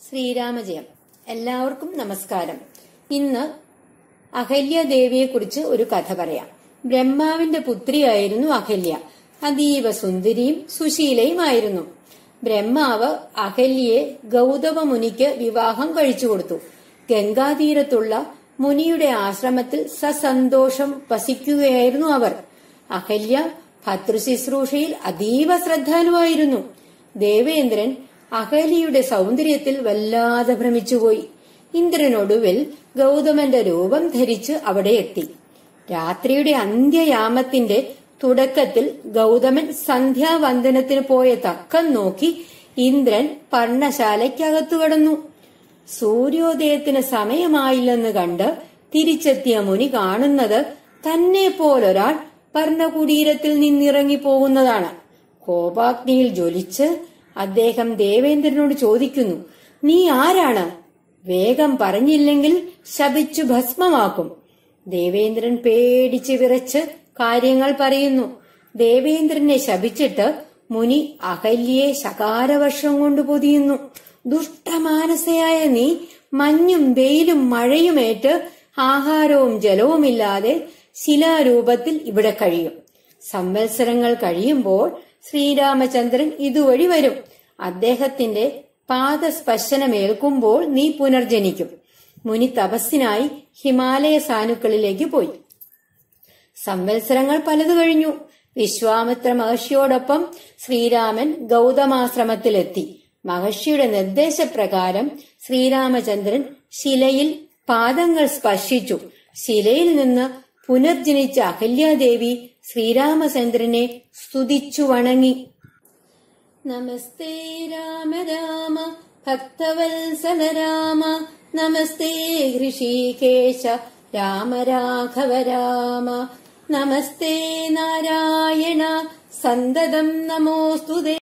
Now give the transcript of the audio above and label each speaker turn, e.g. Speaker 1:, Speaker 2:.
Speaker 1: ശ്രീരാമജയം എല്ലാവർക്കും നമസ്കാരം ഇന്ന് അഹല്യദേവിയെക്കുറിച്ച് ഒരു കഥ പറയാം ബ്രഹ്മാവിന്റെ പുത്രിയായിരുന്നു അഹല്യ അതീവ സുന്ദരിയും സുശീലയുമായിരുന്നു ബ്രഹ്മാവ് അഹല്യയെ ഗൗതമ മുനിക്ക് വിവാഹം കഴിച്ചു കൊടുത്തു ഗംഗാതീരത്തുള്ള മുനിയുടെ ആശ്രമത്തിൽ സസന്തോഷം വസിക്കുകയായിരുന്നു അവർ അഹല്യ ഭർതൃശുശ്രൂഷയിൽ അതീവ ശ്രദ്ധാലുവായിരുന്നു ദേവേന്ദ്രൻ അഹല്യയുടെ സൗന്ദര്യത്തിൽ വല്ലാതെ ഭ്രമിച്ചുപോയി ഇന്ദ്രനൊടുവിൽ ഗൗതമന്റെ രൂപം ധരിച്ച് അവിടെ എത്തി രാത്രിയുടെ അന്ത്യയാമത്തിന്റെ തുടക്കത്തിൽ ഗൗതമൻ സന്ധ്യാവന്ദനത്തിന് പോയ തക്കം നോക്കി ഇന്ദ്രൻ പർണശാലയ്ക്കകത്തു കടന്നു സൂര്യോദയത്തിന് സമയമായില്ലെന്ന് കണ്ട് തിരിച്ചെത്തിയ മുനി കാണുന്നത് തന്നെ പോലൊരാൾ പർണകുടീരത്തിൽ നിന്നിറങ്ങി പോകുന്നതാണ് കോപാഗ്നിയിൽ ജ്വലിച്ച് അദ്ദേഹം ദേവേന്ദ്രനോട് ചോദിക്കുന്നു നീ ആരാണ് വേഗം പറഞ്ഞില്ലെങ്കിൽ ശപിച്ചു ഭസ്മമാക്കും ദേവേന്ദ്രൻ പേടിച്ച് വിറച്ച് കാര്യങ്ങൾ പറയുന്നു ദേവേന്ദ്രനെ ശപിച്ചിട്ട് മുനി അഹല്യയെ ശകാരവർഷം കൊണ്ട് പൊതിയുന്നു ദുഷ്ടമാനസയായ നീ മഞ്ഞും വെയിലും മഴയുമേറ്റ് ആഹാരവും ജലവുമില്ലാതെ ശിലാരൂപത്തിൽ ഇവിടെ കഴിയും സംവത്സരങ്ങൾ കഴിയുമ്പോൾ ശ്രീരാമചന്ദ്രൻ ഇതുവഴി വരും അദ്ദേഹത്തിന്റെ പാദസ്പർശനമേൽക്കുമ്പോൾ നീ പുനർജനിക്കും മുനി തപസ്സിനായി ഹിമാലയ സാനുക്കളിലേക്ക് പോയി സംവത്സരങ്ങൾ പലതു കഴിഞ്ഞു വിശ്വാമിത്ര മഹർഷിയോടൊപ്പം ശ്രീരാമൻ ഗൗതമാശ്രമത്തിലെത്തി മഹർഷിയുടെ നിർദ്ദേശപ്രകാരം ശ്രീരാമചന്ദ്രൻ ശിലയിൽ പാദങ്ങൾ സ്പർശിച്ചു ശിലയിൽ നിന്ന് പുനർജനിച്ച അഹല്യാദേവി ശ്രീരാമചന്ദ്രനെ സ്തുതിച്ചു വണങ്ങി നമസ്തേ രാമ രാമ ഭക്തവത്സല രാമ നമസ്തേ ഋഷികേശ രാമ രാഘവ രാമ നമസ്തേ നാരായണ സന്തതം നമോസ്തുതേ